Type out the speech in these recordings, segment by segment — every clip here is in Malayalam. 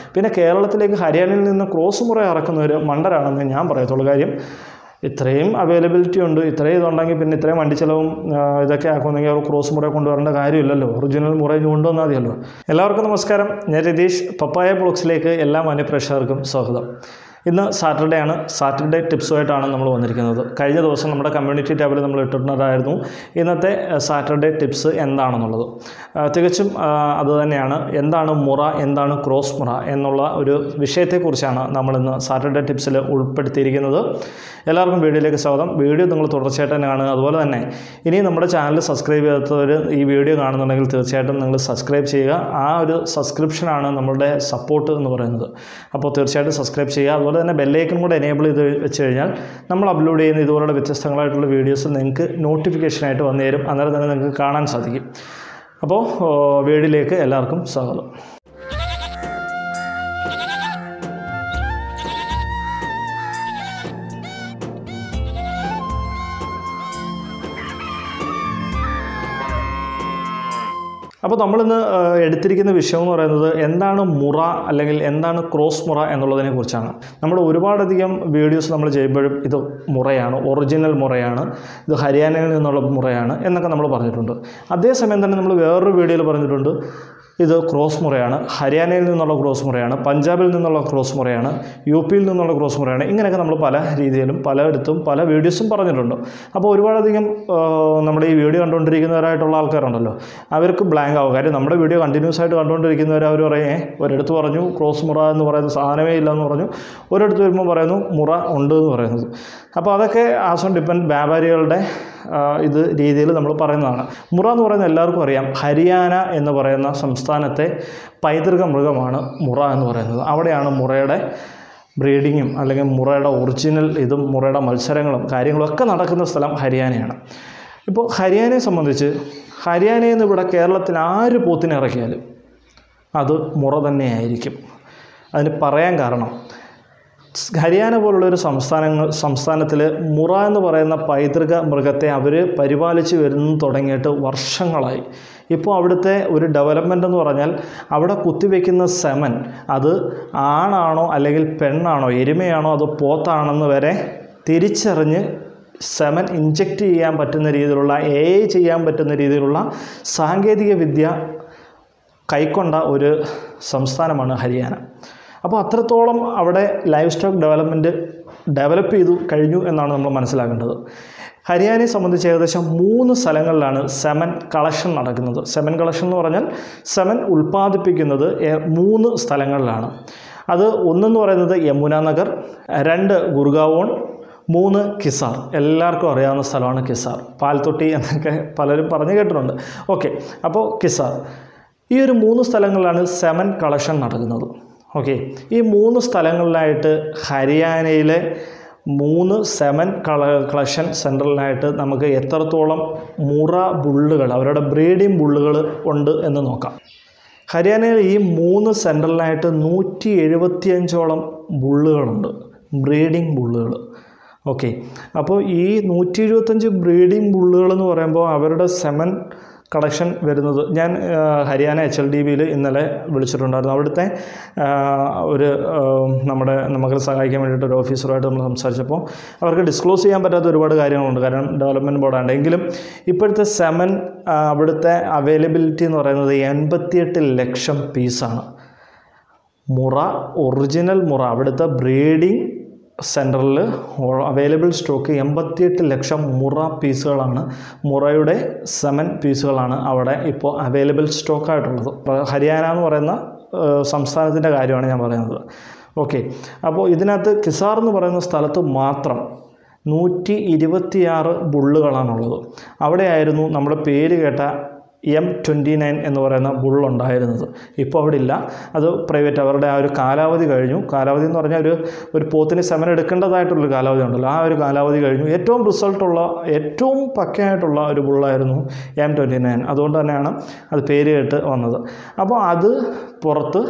പിന്നെ കേരളത്തിലേക്ക് ഹരിയാനയിൽ നിന്ന് ക്രോസ് മുറ ഇറക്കുന്നവർ മണ്ടരാണെന്ന് ഞാൻ പറയത്തുള്ളൂ കാര്യം ഇത്രയും അവൈലബിലിറ്റി ഉണ്ട് ഇത്രയും ഇതുണ്ടെങ്കിൽ പിന്നെ ഇത്രയും വണ്ടി ചിലവും ആ, ഇതൊക്കെ ആക്കുന്നെങ്കിൽ അവർ ക്രോസ് മുറ കൊണ്ടുവരേണ്ട കാര്യമില്ലല്ലോ ഒറിജിനൽ മുറ ഇനി കൊണ്ടുവന്നാൽ മതിയല്ലോ എല്ലാവർക്കും നമസ്കാരം ഞാൻ രതീഷ് പപ്പായ ബ്ലോഗ്സിലേക്ക് എല്ലാ മാന്യപ്രേക്ഷകർക്കും സ്വാഗതം ഇന്ന് സാറ്റർഡേ ആണ് സാറ്റർഡേ ടിപ്സുമായിട്ടാണ് നമ്മൾ വന്നിരിക്കുന്നത് കഴിഞ്ഞ ദിവസം നമ്മുടെ കമ്മ്യൂണിറ്റി ടാബിൽ നമ്മൾ ഇട്ടിട്ടുണ്ടായിരുന്നു ഇന്നത്തെ സാറ്റർഡേ ടിപ്സ് എന്താണെന്നുള്ളത് ആ, തികച്ചും ആ, അതുതന്നെയാണ് എന്താണ് മുറ എന്താണ് ക്രോസ് മുറ എന്നുള്ള ഒരു വിഷയത്തെക്കുറിച്ചാണ് നമ്മളിന്ന് സാറ്റർഡേ ടിപ്സിൽ ഉൾപ്പെടുത്തിയിരിക്കുന്നത് എല്ലാവർക്കും വീഡിയോയിലേക്ക് സ്വാഗതം വീഡിയോ നിങ്ങൾ തുടർച്ചയായിട്ട് തന്നെ കാണുക അതുപോലെ തന്നെ ഇനി നമ്മുടെ ചാനൽ സബ്സ്ക്രൈബ് ചെയ്യാത്തവർ ഈ വീഡിയോ കാണുന്നുണ്ടെങ്കിൽ തീർച്ചയായിട്ടും നിങ്ങൾ സബ്സ്ക്രൈബ് ചെയ്യുക ആ ഒരു സബ്സ്ക്രിപ്ഷനാണ് നമ്മളുടെ സപ്പോർട്ട് എന്ന് പറയുന്നത് അപ്പോൾ തീർച്ചയായിട്ടും സബ്സ്ക്രൈബ് ചെയ്യുക അതുപോലെ തന്നെ ബെല്ലൈക്കൺ കൂടെ എനേബിൾ ചെയ്ത് വെച്ച് കഴിഞ്ഞാൽ നമ്മൾ അപ്ലോഡ് ചെയ്യുന്ന ഇതുപോലുള്ള വ്യത്യസ്തങ്ങളായിട്ടുള്ള വീഡിയോസ് നിങ്ങൾക്ക് നോട്ടിഫിക്കേഷനായിട്ട് വന്നു തരും അന്നേരം തന്നെ നിങ്ങൾക്ക് കാണാൻ സാധിക്കും അപ്പോൾ ഓ, വീഡിയോയിലേക്ക് എല്ലാവർക്കും സ്വാഗതം അപ്പോൾ നമ്മളിന്ന് ആ, എടുത്തിരിക്കുന്ന വിഷയം എന്ന് പറയുന്നത് എന്താണ് മുറ അല്ലെങ്കിൽ എന്താണ് ക്രോസ് മുറ എന്നുള്ളതിനെ കുറിച്ചാണ് നമ്മൾ ഒരുപാടധികം വീഡിയോസ് നമ്മൾ ചെയ്യുമ്പോഴും ഇത് മുറയാണ് ഒറിജിനൽ മുറയാണ് ഇത് ഹരിയാനയിൽ നിന്നുള്ള മുറയാണ് എന്നൊക്കെ നമ്മൾ പറഞ്ഞിട്ടുണ്ട് അതേസമയം തന്നെ നമ്മൾ വേറൊരു വീഡിയോയിൽ പറഞ്ഞിട്ടുണ്ട് ഇത് ക്രോസ് മുറയാണ് ഹരിയാനയിൽ നിന്നുള്ള ക്രോസ് മുറയാണ് പഞ്ചാബിൽ നിന്നുള്ള ക്രോസ് മുറയാണ് യു പിയിൽ നിന്നുള്ള ക്രോസ് മുറയാണ് ഇങ്ങനെയൊക്കെ നമ്മൾ പല രീതിയിലും പലയിടത്തും പല വീഡിയോസും പറഞ്ഞിട്ടുണ്ട് അപ്പോൾ ഒരുപാടധികം ആ, നമ്മുടെ ഈ വീഡിയോ കണ്ടുകൊണ്ടിരിക്കുന്നവരായിട്ടുള്ള ആൾക്കാരുണ്ടല്ലോ അവർക്ക് ബ്ലാങ്ക് ആവും കാര്യം നമ്മുടെ വീഡിയോ കണ്ടിന്യൂസ് ആയിട്ട് കണ്ടുകൊണ്ടിരിക്കുന്നവർ അവർ പറയും "ഏ, ഒരിടത്ത് പറഞ്ഞു ക്രോസ് മുറ എന്ന് പറയുന്ന സാധനമേ ഇല്ല എന്ന് പറഞ്ഞു ഒരിടത്ത് വരുമ്പോൾ പറയുന്നു മുറ ഉണ്ട് എന്ന് പറയുന്നത് അപ്പോൾ അതൊക്കെ ആസ് ഓൺ ഡിപ്പെൻഡ് വ്യാപാരികളുടെ ആ, ഇത് രീതിയിൽ നമ്മൾ പറയുന്നതാണ് മുറ എന്ന് പറയുന്നത് എല്ലാവർക്കും അറിയാം ഹരിയാന എന്ന് പറയുന്ന സംസ്ഥാനത്തെ പൈതൃക മൃഗമാണ് മുറ എന്ന് പറയുന്നത് അവിടെയാണ് മുറയുടെ ബ്രീഡിങ്ങും അല്ലെങ്കിൽ മുറയുടെ ഒറിജിനൽ ഇതും മുറയുടെ മത്സരങ്ങളും കാര്യങ്ങളും ഒക്കെ നടക്കുന്ന സ്ഥലം ഹരിയാനയാണ് ഇപ്പോൾ ഹരിയാനയെ സംബന്ധിച്ച് ഹരിയാനയിൽ നിന്ന് ഇവിടെ കേരളത്തിൽ ആര് പോത്തിനെ ഇറക്കിയാലും അത് മുറ തന്നെയായിരിക്കും അതിന് പറയാൻ കാരണം ഹരിയാന പോലുള്ളൊരു സംസ്ഥാനങ്ങൾ സംസ്ഥാനത്തിൽ മുറ എന്ന് പറയുന്ന പൈതൃക മൃഗത്തെ അവർ പരിപാലിച്ച് വരുന്നു തുടങ്ങിയിട്ട് വർഷങ്ങളായി ഇപ്പോൾ അവിടുത്തെ ഒരു ഡെവലപ്മെൻ്റ് എന്ന് പറഞ്ഞാൽ അവിടെ കുത്തിവെക്കുന്ന സെമൻ അത് ആണാണോ അല്ലെങ്കിൽ പെണ്ണാണോ എരുമയാണോ അതോ പോത്താണെന്ന് വരെ തിരിച്ചറിഞ്ഞ് സെമൻ ഇഞ്ചക്റ്റ് ചെയ്യാൻ പറ്റുന്ന രീതിയിലുള്ള എ ചെയ്യാൻ പറ്റുന്ന രീതിയിലുള്ള സാങ്കേതിക വിദ്യ കൈക്കൊണ്ട ഒരു സംസ്ഥാനമാണ് ഹരിയാന അപ്പോൾ അത്രത്തോളം അവിടെ ലൈഫ് സ്റ്റോക്ക് ഡെവലപ്മെൻറ്റ് ഡെവലപ്പ് ചെയ്തു കഴിഞ്ഞു എന്നാണ് നമ്മൾ മനസ്സിലാക്കേണ്ടത് ഹരിയാനയെ സംബന്ധിച്ച് ഏകദേശം മൂന്ന് സ്ഥലങ്ങളിലാണ് സെമൻ കളക്ഷൻ നടക്കുന്നത് സെമൻ കളക്ഷൻ എന്ന് പറഞ്ഞാൽ സെമൻ ഉൽപ്പാദിപ്പിക്കുന്നത് ഏ- മൂന്ന് സ്ഥലങ്ങളിലാണ് അത് ഒന്നെന്ന് പറയുന്നത് യമുന നഗർ രണ്ട് ഗുർഗാവോൺ മൂന്ന് കിസാർ എല്ലാവർക്കും അറിയാവുന്ന സ്ഥലമാണ് കിസാർ പാൽത്തൊട്ടി എന്നൊക്കെ പലരും പറഞ്ഞു കേട്ടിട്ടുണ്ട് ഓക്കെ അപ്പോൾ കിസാർ ഈ ഒരു മൂന്ന് സ്ഥലങ്ങളിലാണ് സെമൻ കളക്ഷൻ നടക്കുന്നത് ഓക്കെ ഈ മൂന്ന് സ്ഥലങ്ങളിലായിട്ട് ഹരിയാനയിലെ മൂന്ന് സെമൻ കള കളക്ഷൻ സെൻറ്ററിലായിട്ട് നമുക്ക് എത്രത്തോളം മുറ ബുള്ളുകൾ അവരുടെ ബ്രീഡിംഗ് ബുള്ളുകൾ ഉണ്ട് എന്ന് നോക്കാം ഹരിയാനയിൽ ഈ മൂന്ന് സെൻറ്ററിലായിട്ട് നൂറ്റി എഴുപത്തിയഞ്ചോളം ബുള്ളുകളുണ്ട് ബ്രീഡിംഗ് ബുള്ളുകൾ ഓക്കെ അപ്പോൾ ഈ നൂറ്റി എഴുപത്തഞ്ച് ബ്രീഡിംഗ് ബുള്ളുകൾ എന്ന് പറയുമ്പോൾ അവരുടെ സെമൻ കളക്ഷൻ വരുന്നത് ഞാൻ ആ, ഹരിയാന എച്ച് എൽ ഡി ബിയിൽ ഇന്നലെ വിളിച്ചിട്ടുണ്ടായിരുന്നു അവിടുത്തെ ആ, ഒരു ആ, നമ്മുടെ നമുക്ക് സഹായിക്കാൻ വേണ്ടിയിട്ട് ഒരു ഓഫീസറുമായിട്ട് നമ്മൾ സംസാരിച്ചപ്പോൾ അവർക്ക് ഡിസ്ക്ലോസ് ചെയ്യാൻ പറ്റാത്ത ഒരുപാട് കാര്യങ്ങളുണ്ട് കാരണം ഡെവലപ്മെൻറ്റ് ബോർഡാണ് എങ്കിലും ഇപ്പോഴത്തെ സെമൻ ആ, അവിടുത്തെ അവൈലബിലിറ്റി എന്ന് പറയുന്നത് എൺപത്തിയെട്ട് ലക്ഷം പീസാണ് മുറ ഒറിജിനൽ മുറ അവിടുത്തെ ബ്രീഡിംഗ് സെൻറ്ററിൽ അവൈലബിൾ സ്റ്റോക്ക് എൺപത്തിയെട്ട് ലക്ഷം മുറ പീസുകളാണ് മുറയുടെ സെമൻ പീസുകളാണ് അവിടെ ഇപ്പോൾ അവൈലബിൾ സ്റ്റോക്കായിട്ടുള്ളത് ഇപ്പോൾ ഹരിയാന എന്ന് പറയുന്ന സംസ്ഥാനത്തിൻ്റെ കാര്യമാണ് ഞാൻ പറയുന്നത് ഓക്കെ അപ്പോൾ ഇതിനകത്ത് കിസാർ എന്ന് പറയുന്ന സ്ഥലത്ത് മാത്രം നൂറ്റി ഇരുപത്തിയാറ് ബുള്ളുകളാണുള്ളത് അവിടെയായിരുന്നു നമ്മുടെ പേര് കേട്ട എം ട്വൻറ്റി നയൻ എന്ന് പറയുന്ന ബുള്ളുണ്ടായിരുന്നത് ഇപ്പോൾ അവിടെ ഇല്ല അത് പ്രൈവറ്റ് അവരുടെ ആ ഒരു കാലാവധി കഴിഞ്ഞു കാലാവധി എന്ന് പറഞ്ഞാൽ ഒരു ഒരു പോത്തിന് സെമൻ എടുക്കേണ്ടതായിട്ടുള്ളൊരു കാലാവധി ഉണ്ടല്ലോ ആ ഒരു കാലാവധി കഴിഞ്ഞു ഏറ്റവും റിസൾട്ടുള്ള ഏറ്റവും പക്കയായിട്ടുള്ള ഒരു ബുള്ളായിരുന്നു എം ട്വൻറ്റി നയൻ അതുകൊണ്ട് തന്നെയാണ് അത് പേര് കേട്ട് വന്നത് അപ്പോൾ അത് പുറത്ത്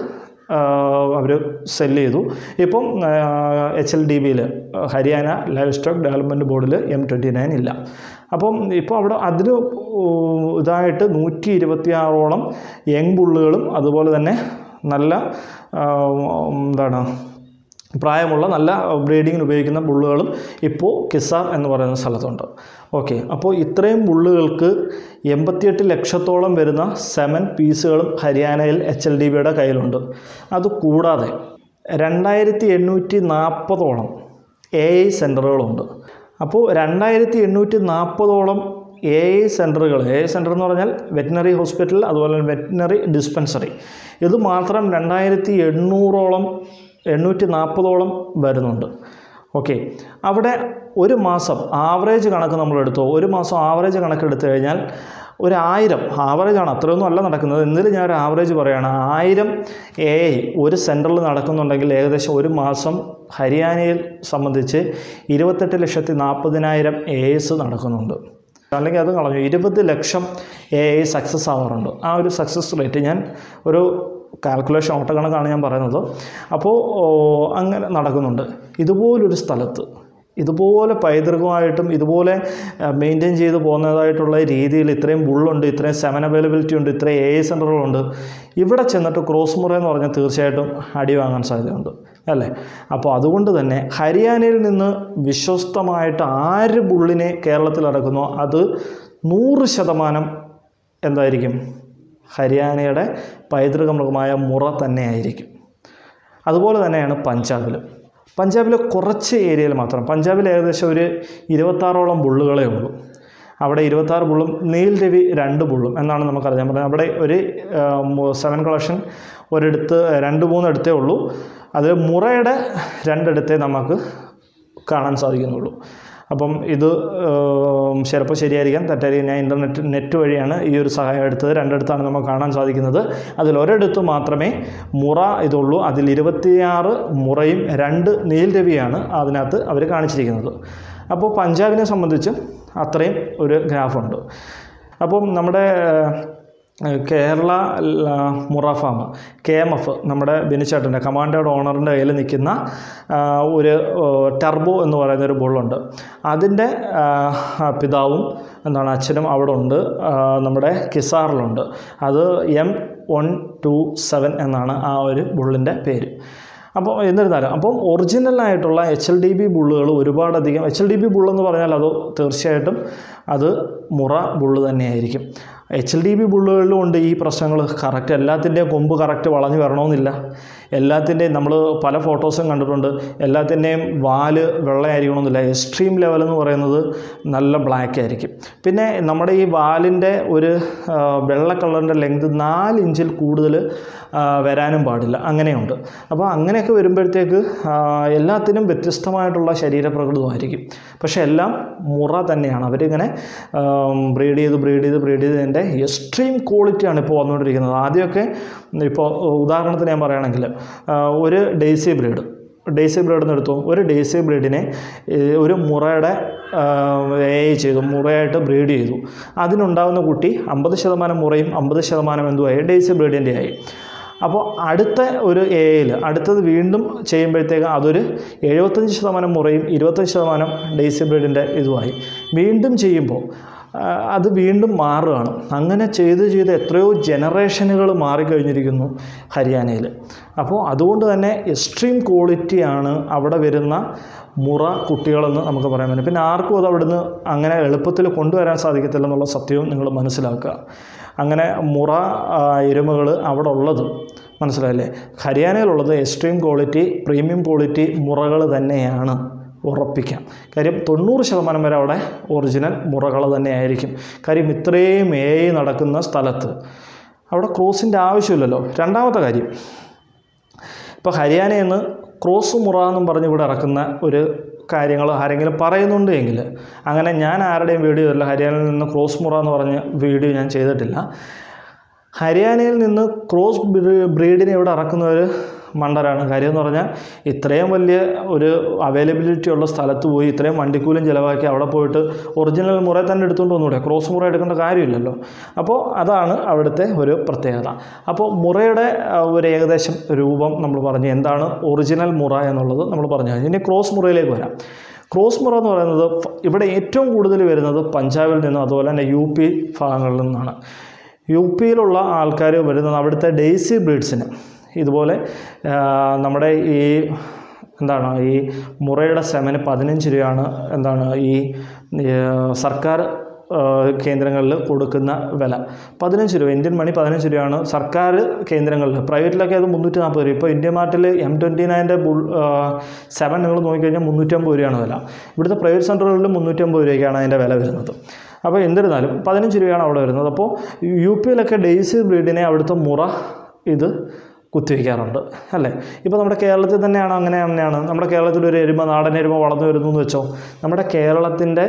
അവർ സെല്ല് ചെയ്തു ഇപ്പം എച്ച് എൽ ഡി ബിയിൽ ഹരിയാന ലൈഫ് സ്റ്റോക്ക് ഡെവലപ്മെൻറ്റ് ബോർഡിൽ എം ട്വൻറ്റി നയൻ ഇല്ല അപ്പം ഇപ്പോൾ അവിടെ അതിന് ഇതായിട്ട് നൂറ്റി ഇരുപത്തിയാറോളം യങ് ബുള്ളുകളും അതുപോലെ തന്നെ നല്ല ആ, എന്താണ് പ്രായമുള്ള നല്ല ബ്രീഡിങ്ങിന് ഉപയോഗിക്കുന്ന ബുള്ളുകളും ഇപ്പോൾ കിസാർ എന്ന് പറയുന്ന സ്ഥലത്തുണ്ട് ഓക്കെ അപ്പോൾ ഇത്രയും ബുള്ളുകൾക്ക് എൺപത്തിയെട്ട് ലക്ഷത്തോളം വരുന്ന സെമൻ പീസുകളും ഹരിയാനയിൽ എച്ച് എൽ ഡി ബിയുടെ കയ്യിലുണ്ട് അതുകൂടാതെ രണ്ടായിരത്തി എണ്ണൂറ്റി നാൽപ്പതോളം എ ഐ സെൻറ്ററുകളുണ്ട് അപ്പോൾ രണ്ടായിരത്തി എണ്ണൂറ്റി നാൽപ്പതോളം എ ഐ സെൻറ്ററുകൾ എ ഐ സെൻറ്റർ എന്ന് പറഞ്ഞാൽ വെറ്റിനറി ഹോസ്പിറ്റൽ അതുപോലെ തന്നെ വെറ്റിനറി ഡിസ്പെൻസറി ഇത് മാത്രം രണ്ടായിരത്തി എണ്ണൂറോളം എണ്ണൂറ്റി നാൽപ്പതോളം വരുന്നുണ്ട് ഓക്കെ അവിടെ ഒരു മാസം ആവറേജ് കണക്ക് നമ്മൾ എടുത്തോ ഒരു മാസം ആവറേജ് കണക്ക് എടുത്തു കഴിഞ്ഞാൽ ഒരു ആയിരം ആവറേജാണ് അത്രയൊന്നും അല്ല നടക്കുന്നത് എന്നാലും ഞാൻ ഒരു ആവറേജ് പറയുകയാണ് ആയിരം എ ഐ ഒരു സെൻറ്ററിൽ നടക്കുന്നുണ്ടെങ്കിൽ ഏകദേശം ഒരു മാസം ഹരിയാനയിൽ സംബന്ധിച്ച് ഇരുപത്തെട്ട് ലക്ഷത്തി നാൽപ്പതിനായിരം എ എസ് നടക്കുന്നുണ്ട് അല്ലെങ്കിൽ അത് കളഞ്ഞു ഇരുപത് ലക്ഷം എ ഐ സക്സസ് ആവാറുണ്ട് ആ ഒരു സക്സസ് റേറ്റ് ഞാൻ ഒരു കാൽക്കുലേഷൻ ഓട്ടക്കണക്കാണ് ഞാൻ പറയുന്നത് അപ്പോൾ ഓ, അങ്ങനെ നടക്കുന്നുണ്ട് ഇതുപോലൊരു സ്ഥലത്ത് ഇതുപോലെ പൈതൃകമായിട്ടും ഇതുപോലെ മെയിൻറ്റെയിൻ ചെയ്ത് പോകുന്നതായിട്ടുള്ള രീതിയിൽ ഇത്രയും ബുള്ളുണ്ട് ഇത്രയും സെവൻ അവൈലബിലിറ്റി ഉണ്ട് ഇത്രയും എ സെൻറ്ററുകളുണ്ട് ഇവിടെ ചെന്നിട്ട് ക്രോസ് മുറ എന്ന് പറഞ്ഞാൽ തീർച്ചയായിട്ടും അടി വാങ്ങാൻ സാധ്യതയുണ്ട് അല്ലേ അപ്പോൾ അതുകൊണ്ട് തന്നെ ഹരിയാനയിൽ നിന്ന് വിശ്വസ്തമായിട്ട് ആര് ബുള്ളിനെ കേരളത്തിൽ ഇറക്കുന്നോ അത് നൂറ് ശതമാനം എന്തായിരിക്കും ഹരിയാനയുടെ പൈതൃക മൃഗമായ മുറ തന്നെയായിരിക്കും അതുപോലെ തന്നെയാണ് പഞ്ചാബിൽ പഞ്ചാബിലെ കുറച്ച് ഏരിയയിൽ മാത്രം പഞ്ചാബിൽ ഏകദേശം ഒരു ഇരുപത്താറോളം ബുള്ളുകളേ ഉള്ളൂ അവിടെ ഇരുപത്താറ് ബുള്ളും നീൽ രവി രണ്ട് ബുള്ളും എന്നാണ് നമുക്കറിയാൻ പറഞ്ഞത് അവിടെ ഒരു സെവൻ കളക്ഷൻ ഒരിടത്ത് രണ്ട് മൂന്നിടത്തേ ഉള്ളൂ അതിൽ മുറയുടെ രണ്ടിടത്തേ നമുക്ക് കാണാൻ സാധിക്കുന്നുള്ളൂ അപ്പം ഇത് ഏം, ചിലപ്പോൾ ശരിയായിരിക്കാം തെറ്റായിരിക്കും ഞാൻ ഇൻ്റർനെറ്റ് നെറ്റ് വഴിയാണ് ഈ ഒരു സഹായം എടുത്തത് രണ്ടിടത്താണ് നമുക്ക് കാണാൻ സാധിക്കുന്നത് അതിൽ ഒരിടത്ത് മാത്രമേ മുറ ഇതുള്ളൂ അതിൽ ഇരുപത്തിയാറ് മുറയും രണ്ട് നീൽ രവിയാണ് അതിനകത്ത് അവർ കാണിച്ചിരിക്കുന്നത് അപ്പോൾ പഞ്ചാബിനെ സംബന്ധിച്ച് അത്രയും ഒരു ഗ്രാഫുണ്ട് അപ്പം നമ്മുടെ ഏഹ്, കേരള ല- മുറ ഫാം കെ എം എഫ് നമ്മുടെ ബിനിച്ചേട്ടൻ്റെ കമാൻഡോയുടെ ഓണറിൻ്റെ കയ്യിൽ നിൽക്കുന്ന ആ, ഒരു ഏഹ്, ടർബോ എന്ന് പറയുന്ന ഒരു ബുള്ളുണ്ട് അതിൻ്റെ ആ, പിതാവും എന്താണ് അച്ഛനും അവിടെ ഉണ്ട് ആ, നമ്മുടെ കിസാറിലുണ്ട് അത് എം വൺ ടു സെവൻ എന്നാണ് ആ ഒരു ബുള്ളിൻ്റെ പേര് അപ്പോൾ എന്നിരുന്നാലും അപ്പം ഒറിജിനലായിട്ടുള്ള എച്ച് എൽ ഡി ബി ബുള്ളുകൾ ഒരുപാടധികം എച്ച് എൽ ഡി ബി ബുള്ളെന്ന് പറഞ്ഞാൽ അത് തീർച്ചയായിട്ടും അത് മുറ ബുള്ള് തന്നെയായിരിക്കും എച്ച് എൽ ഡി ബി ബുള്ളുകളിലും ഉണ്ട് ഈ പ്രശ്നങ്ങൾ കറക്റ്റ് എല്ലാത്തിൻ്റെയും കൊമ്പ് കറക്റ്റ് വളഞ്ഞു വരണമെന്നില്ല എല്ലാത്തിൻ്റെയും നമ്മൾ പല ഫോട്ടോസും കണ്ടിട്ടുണ്ട് എല്ലാത്തിൻ്റെയും വാല് വെള്ളയായിരിക്കണമെന്നില്ല എക്സ്ട്രീം ലെവൽ എന്ന് പറയുന്നത് നല്ല ബ്ലാക്ക് ആയിരിക്കും പിന്നെ നമ്മുടെ ഈ വാലിൻ്റെ ഒരു ആ, വെള്ള കളറിൻ്റെ ലെങ്ത് നാല് ഇഞ്ചിൽ കൂടുതൽ ആ, വരാനും പാടില്ല അങ്ങനെയുണ്ട് അപ്പോൾ അങ്ങനെയൊക്കെ വരുമ്പോഴത്തേക്ക് ആ, എല്ലാത്തിനും വ്യത്യസ്തമായിട്ടുള്ള ശരീരപ്രകൃതമായിരിക്കും പക്ഷേ എല്ലാം മുറ തന്നെയാണ് അവരിങ്ങനെ ബ്രീഡ് ചെയ്ത് ബ്രീഡ് ചെയ്ത് ബ്രീഡ് ചെയ്തതിൻ്റെ എക്സ്ട്രീം ക്വാളിറ്റിയാണ് ഇപ്പോൾ വന്നുകൊണ്ടിരിക്കുന്നത് ആദ്യമൊക്കെ ഇപ്പോൾ ഉദാഹരണത്തിന് ഞാൻ പറയുകയാണെങ്കിൽ ആ, ഒരു ഡേസി ബ്രീഡ് ഡേസി ബ്രീഡ് എന്ന് എടുത്തു ഒരു ഡേസി ബ്രീഡിനെ ഏഹ്, ഒരു മുറയുടെ എ ചെയ്തു മുറയായിട്ട് ബ്രീഡ് ചെയ്തു അതിനുണ്ടാകുന്ന കുട്ടി അമ്പത് ശതമാനം മുറയും അമ്പത് ശതമാനം എന്തുമായി ഡേസി ബ്രീഡിൻ്റെ ആയി അപ്പോൾ അടുത്ത ഒരു എയിൽ അടുത്തത് വീണ്ടും ചെയ്യുമ്പോഴത്തേക്ക് അതൊരു എഴുപത്തഞ്ച് ശതമാനം മുറയും ഇരുപത്തഞ്ച് ശതമാനം ഡേസി ബ്രീഡിൻ്റെ ഇതുമായി വീണ്ടും ചെയ്യുമ്പോൾ ആ, അത് വീണ്ടും മാറുകയാണ് അങ്ങനെ ചെയ്ത് ചെയ്ത് എത്രയോ ജനറേഷനുകൾ മാറിക്കഴിഞ്ഞിരിക്കുന്നു ഹരിയാനയിൽ അപ്പോൾ അതുകൊണ്ട് തന്നെ എക്സ്ട്രീം ക്വാളിറ്റിയാണ് അവിടെ വരുന്ന മുറ കുട്ടികളെന്ന് നമുക്ക് പറയാൻ പറ്റും പിന്നെ ആർക്കും അത് അവിടുന്ന് അങ്ങനെ എളുപ്പത്തിൽ കൊണ്ടുവരാൻ സാധിക്കത്തില്ല എന്നുള്ള സത്യവും നിങ്ങൾ മനസ്സിലാക്കുക അങ്ങനെ മുറ എരുമകൾ അവിടെ ഉള്ളത് മനസ്സിലായില്ലേ ഹരിയാനയിലുള്ളത് എക്സ്ട്രീം ക്വാളിറ്റി പ്രീമിയം ക്വാളിറ്റി മുറകൾ തന്നെയാണ് ഉറപ്പിക്കാം കാര്യം തൊണ്ണൂറ് ശതമാനം വരെ അവിടെ ഒറിജിനൽ മുറകൾ തന്നെയായിരിക്കും കാര്യം ഇത്രയും ഏ നടക്കുന്ന സ്ഥലത്ത് അവിടെ ക്രോസിൻ്റെ ആവശ്യമില്ലല്ലോ രണ്ടാമത്തെ കാര്യം ഇപ്പോൾ ഹരിയാനയിൽ നിന്ന് ക്രോസ് മുറ എന്നും പറഞ്ഞ് ഇവിടെ ഇറക്കുന്ന ഒരു കാര്യങ്ങൾ ആരെങ്കിലും പറയുന്നുണ്ട് എങ്കിൽ അങ്ങനെ ഞാൻ ആരുടെയും വീഡിയോ ഇല്ല ഹരിയാനയിൽ നിന്ന് ക്രോസ് മുറ എന്ന് പറഞ്ഞ് വീഡിയോ ഞാൻ ചെയ്തിട്ടില്ല ഹരിയാനയിൽ നിന്ന് ക്രോസ് ബ്രീഡിനെ ഇവിടെ ഇറക്കുന്ന ഒരു മണ്ടരാണ് കാര്യം എന്ന് പറഞ്ഞാൽ ഇത്രയും വലിയ ഒരു അവൈലബിലിറ്റി ഉള്ള സ്ഥലത്ത് പോയി ഇത്രയും വണ്ടിക്കൂലും ചിലവാക്കി അവിടെ പോയിട്ട് ഒറിജിനൽ മുറ തന്നെ എടുത്തുകൊണ്ട് വന്നൂടെ ക്രോസ് മുറ എടുക്കേണ്ട കാര്യമില്ലല്ലോ അപ്പോൾ അതാണ് അവിടുത്തെ ഒരു പ്രത്യേകത അപ്പോൾ മുറയുടെ ആ, ഒരു ഏകദേശം രൂപം നമ്മൾ പറഞ്ഞു എന്താണ് ഒറിജിനൽ മുറ എന്നുള്ളത് നമ്മൾ പറഞ്ഞു ഇനി ക്രോസ് മുറയിലേക്ക് വരാം ക്രോസ് മുറ എന്ന് പറയുന്നത് ഫ- ഇവിടെ ഏറ്റവും കൂടുതൽ വരുന്നത് പഞ്ചാബിൽ നിന്നും അതുപോലെ തന്നെ യു പി ഭാഗങ്ങളിൽ നിന്നാണ് യു പിയിലുള്ള ആൾക്കാർ വരുന്നത് അവിടുത്തെ ഡെയ്സി ബ്രീഡ്സിന് ഇതുപോലെ ആ, നമ്മുടെ ഈ എന്താണ് ഈ മുറയുടെ സെമന് പതിനഞ്ച് രൂപയാണ് എന്താണ് ഈ ഏ, സർക്കാർ ആ, കേന്ദ്രങ്ങളിൽ കൊടുക്കുന്ന വില പതിനഞ്ച് രൂപ ഇന്ത്യൻ മണി പതിനഞ്ച് രൂപയാണ് സർക്കാർ കേന്ദ്രങ്ങളിൽ പ്രൈവറ്റിലൊക്കെ അത് മുന്നൂറ്റി നാൽപ്പത് രൂപ ഇപ്പോൾ ഇന്ത്യ മാർട്ടിൽ എം ട്വൻറ്റി നയൻ്റെ ബുൾ സെവൻ നിങ്ങൾ നോക്കിക്കഴിഞ്ഞാൽ മുന്നൂറ്റമ്പത് രൂപയാണ് വില ഇവിടുത്തെ പ്രൈവറ്റ് സെൻറ്ററുകളിൽ മുന്നൂറ്റമ്പത് രൂപയ്ക്കാണ് അതിൻ്റെ വില വരുന്നത് അപ്പോൾ എന്നിരുന്നാലും പതിനഞ്ച് രൂപയാണ് അവിടെ വരുന്നത് അപ്പോൾ യു പിയിലൊക്കെ ഡെയ്സി ബ്രീഡിനെ അവിടുത്തെ മുറ ഇത് കുത്തിവെക്കാറുണ്ട് അല്ലേ ഇപ്പോൾ നമ്മുടെ കേരളത്തിൽ തന്നെയാണ് അങ്ങനെ തന്നെയാണ് നമ്മുടെ കേരളത്തിൽ ഒരു എരുമ നാടൻ എരുമ വളർന്നു വരുന്നു എന്ന് വെച്ചോ നമ്മുടെ കേരളത്തിൻ്റെ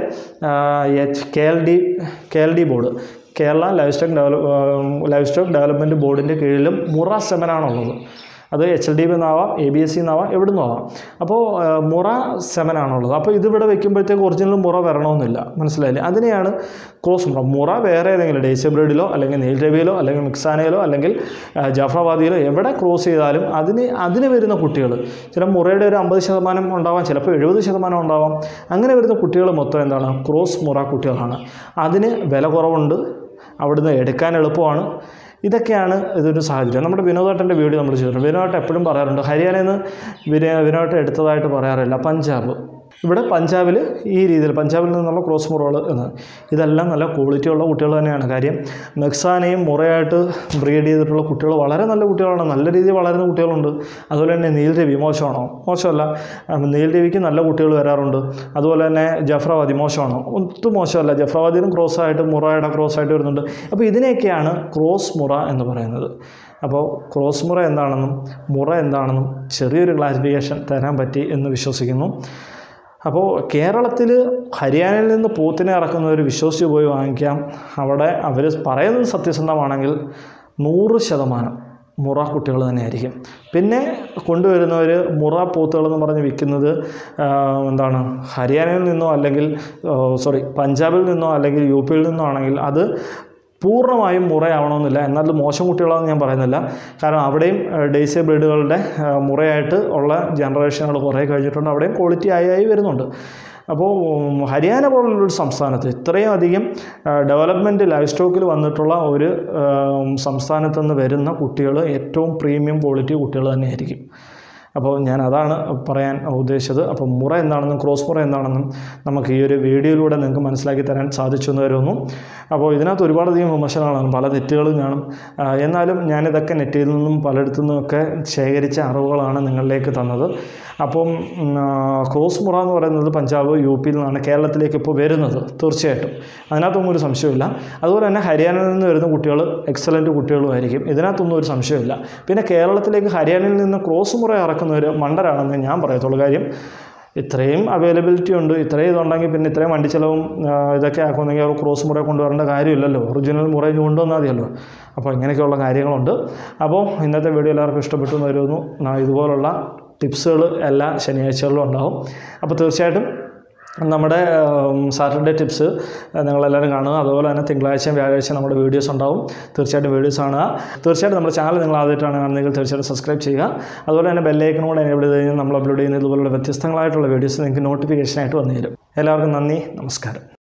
H K L D K L D board Kerala livestock develop livestock development ബോർഡിൻ്റെ കീഴിലും മുറ സെമനാണുള്ളത് അത് എച്ച് എൽ ഡി ബി എന്നാവാം എ ബി എസ് സി എന്നാവാം എവിടെ നിന്നാവാം അപ്പോൾ ആ, മുറ സെവൻ ആണുള്ളത് അപ്പോൾ ഇതിവിടെ വെക്കുമ്പോഴത്തേക്ക് ഒറിജിനൽ മുറ വരണമെന്നില്ല മനസ്സിലായില്ലേ അതിനെയാണ് ക്രോസ് മുറ മുറ വേറെ ഏതെങ്കിലും ഡേസ്യ ബ്രീഡിലോ അല്ലെങ്കിൽ നെയിൽ രവിയിലോ അല്ലെങ്കിൽ മിക്സാനയിലോ അല്ലെങ്കിൽ ആ, ജാഫ്രാബാദിയിലോ എവിടെ ക്രോസ് ചെയ്താലും അതിന് അതിന് വരുന്ന കുട്ടികൾ ചില മുറയുടെ ഒരു അമ്പത് ശതമാനം ഉണ്ടാവാം ചിലപ്പോൾ എഴുപത് ശതമാനം ഉണ്ടാവാം അങ്ങനെ വരുന്ന കുട്ടികൾ മൊത്തം എന്താണ് ക്രോസ് മുറ കുട്ടികളാണ് അതിന് വില കുറവുണ്ട് അവിടുന്ന് എടുക്കാൻ എളുപ്പമാണ് ഇതൊക്കെയാണ് ഇതൊരു സാഹചര്യം നമ്മുടെ വിനോദേട്ടൻ്റെ വീഡിയോ നമ്മൾ ചെയ്തിട്ടുണ്ട് വിനോദേട്ടൻ എപ്പോഴും പറയാറുണ്ട് ഹരിയാനയിൽ നിന്ന് വിനോ വിനോദേട്ടൻ എടുത്തതായിട്ട് പറയാറില്ല പഞ്ചാബ് ഇവിടെ പഞ്ചാബിൽ ഈ രീതിയിൽ പഞ്ചാബിൽ നിന്നുള്ള ക്രോസ് മുറകൾ എന്ന് ഇതെല്ലാം നല്ല ക്വാളിറ്റി ഉള്ള കുട്ടികൾ തന്നെയാണ് കാര്യം മെക്സാനയും മുറയായിട്ട് ബ്രീഡ് ചെയ്തിട്ടുള്ള കുട്ടികൾ വളരെ നല്ല കുട്ടികളാണ് നല്ല രീതിയിൽ വളരുന്ന കുട്ടികളുണ്ട് അതുപോലെ തന്നെ നീൽരവി മോശമാണോ മോശമല്ല ഉം, നീൽരവിക്ക് നല്ല കുട്ടികൾ വരാറുണ്ട് അതുപോലെ തന്നെ ജഫ്രാവാദി മോശമാണോ ഒട്ടും മോശമല്ല ജഫ്രാവാദിയിലും ക്രോസ് ആയിട്ട് മുറയുടെ ക്രോസ് ആയിട്ട് വരുന്നുണ്ട് അപ്പോൾ ഇതിനെയൊക്കെയാണ് ക്രോസ് മുറ എന്ന് പറയുന്നത് അപ്പോൾ ക്രോസ് മുറ എന്താണെന്നും മുറ എന്താണെന്നും ചെറിയൊരു ക്ലാരിഫിക്കേഷൻ തരാൻ പറ്റി എന്ന് വിശ്വസിക്കുന്നു അപ്പോൾ കേരളത്തിൽ ഹരിയാനയിൽ നിന്ന് പോത്തിനെ ഇറക്കുന്നവർ വിശ്വസിച്ച് പോയി വാങ്ങിക്കാം അവിടെ അവർ പറയുന്നത് സത്യസന്ധമാണെങ്കിൽ നൂറ് ശതമാനം മുറ കുട്ടികൾ തന്നെയായിരിക്കും പിന്നെ കൊണ്ടുവരുന്നവർ മുറ പോത്തുകളെന്ന് പറഞ്ഞ് വിൽക്കുന്നത് ആ, എന്താണ് ഹരിയാനയിൽ നിന്നോ അല്ലെങ്കിൽ സോറി പഞ്ചാബിൽ നിന്നോ അല്ലെങ്കിൽ യു പിയിൽ നിന്നോ ആണെങ്കിൽ അത് പൂർണ്ണമായും മുറയാവണമെന്നില്ല എന്നാൽ അത് മോശം കുട്ടികളാണെന്ന് ഞാൻ പറയുന്നില്ല കാരണം അവിടെയും ഡേസി ബ്രീഡുകളുടെ ആ, മുറയായിട്ട് ഉള്ള ജനറേഷനുകൾ കുറേ കഴിഞ്ഞിട്ടുണ്ട് അവിടെയും ക്വാളിറ്റി ആയി ആയി വരുന്നുണ്ട് അപ്പോൾ ഉം, ഹരിയാന പോലുള്ളൊരു സംസ്ഥാനത്ത് ഇത്രയും അധികം ഡെവലപ്മെൻറ്റ് ലൈഫ് സ്റ്റോക്കിൽ വന്നിട്ടുള്ള ഒരു ആ, സംസ്ഥാനത്ത് നിന്ന് വരുന്ന കുട്ടികൾ ഏറ്റവും പ്രീമിയം ക്വാളിറ്റി കുട്ടികൾ തന്നെയായിരിക്കും അപ്പോൾ ഞാൻ അതാണ് പറയാൻ ഉദ്ദേശിച്ചത് അപ്പോൾ മുറ എന്താണെന്നും ക്രോസ് മുറ എന്താണെന്നും നമുക്ക് ഈ ഒരു വീഡിയോയിലൂടെ നിങ്ങൾക്ക് മനസ്സിലാക്കി തരാൻ സാധിച്ചു എന്ന് വരുന്നു അപ്പോൾ ഇതിനകത്ത് ഒരുപാടധികം വിമർശനങ്ങളാണ് പല തെറ്റുകളും കാണും ആ, എന്നാലും ഞാനിതൊക്കെ നെറ്റിൽ നിന്നും പലയിടത്തു നിന്നുമൊക്കെ ശേഖരിച്ച അറിവുകളാണ് നിങ്ങളിലേക്ക് തന്നത് അപ്പം ഉം, ആ, ക്രോസ് മുറ എന്ന് പറയുന്നത് പഞ്ചാബ് യു പിയിൽ നിന്നാണ് കേരളത്തിലേക്ക് ഇപ്പോൾ വരുന്നത് തീർച്ചയായിട്ടും അതിനകത്തൊന്നും ഒരു സംശയമില്ല അതുപോലെ തന്നെ ഹരിയാനയിൽ നിന്ന് വരുന്ന കുട്ടികൾ എക്സലൻറ്റ് കുട്ടികളുമായിരിക്കും ഇതിനകത്തൊന്നും ഒരു സംശയമില്ല പിന്നെ കേരളത്തിലേക്ക് ഹരിയാനയിൽ നിന്ന് ക്രോസ് മുറ ഇറക്കുന്നവർ മണ്ടരാണെന്ന് ഞാൻ പറയത്തുള്ളൂ കാര്യം ഇത്രയും അവൈലബിലിറ്റി ഉണ്ട് ഇത്രയും ഇതുണ്ടെങ്കിൽ പിന്നെ ഇത്രയും വണ്ടി ചിലവും ആ, ഇതൊക്കെ ആക്കുന്നെങ്കിൽ അവർ ക്രോസ് മുറ കൊണ്ടുവരേണ്ട കാര്യമില്ലല്ലോ ഒറിജിനൽ മുറ ഇനി കൊണ്ടുവന്നാൽ മതിയല്ലോ അപ്പോൾ ഇങ്ങനെയൊക്കെയുള്ള കാര്യങ്ങളുണ്ട് അപ്പോൾ ഇന്നത്തെ വീഡിയോ എല്ലാവർക്കും ഇഷ്ടപ്പെട്ടു എന്ന് വരുന്നു ആ, ഇതുപോലുള്ള ടിപ്സുകൾ എല്ലാ ശനിയാഴ്ചകളിലും ഉണ്ടാവും അപ്പോൾ തീർച്ചയായിട്ടും നമ്മുടെ സാറ്റർഡേ ടിപ്സ് നിങ്ങളെല്ലാവരും കാണുക അതുപോലെ തന്നെ തിങ്കളാഴ്ചയും വ്യാഴാഴ്ചയും നമ്മുടെ വീഡിയോസ് ഉണ്ടാവും തീർച്ചയായിട്ടും വീഡിയോസ് കാണുക തീർച്ചയായിട്ടും നമ്മുടെ ചാനൽ നിങ്ങൾ ആദ്യമായിട്ടാണ് കാണുന്നതെങ്കിൽ തീർച്ചയായിട്ടും സബ്സ്ക്രൈബ് ചെയ്യുക അതുപോലെ തന്നെ ബെല്ലൈക്കനും കൂടെ എനേബിൾ ചെയ്ത് കഴിഞ്ഞാൽ നമ്മൾ അപ്ലോഡ് ചെയ്യുന്ന ഇതുപോലുള്ള വ്യത്യസ്തങ്ങളായിട്ടുള്ള വീഡിയോസ് നിങ്ങൾക്ക് നോട്ടിഫിക്കേഷനായിട്ട് വന്നു തരും എല്ലാവർക്കും നന്ദി നമസ്കാരം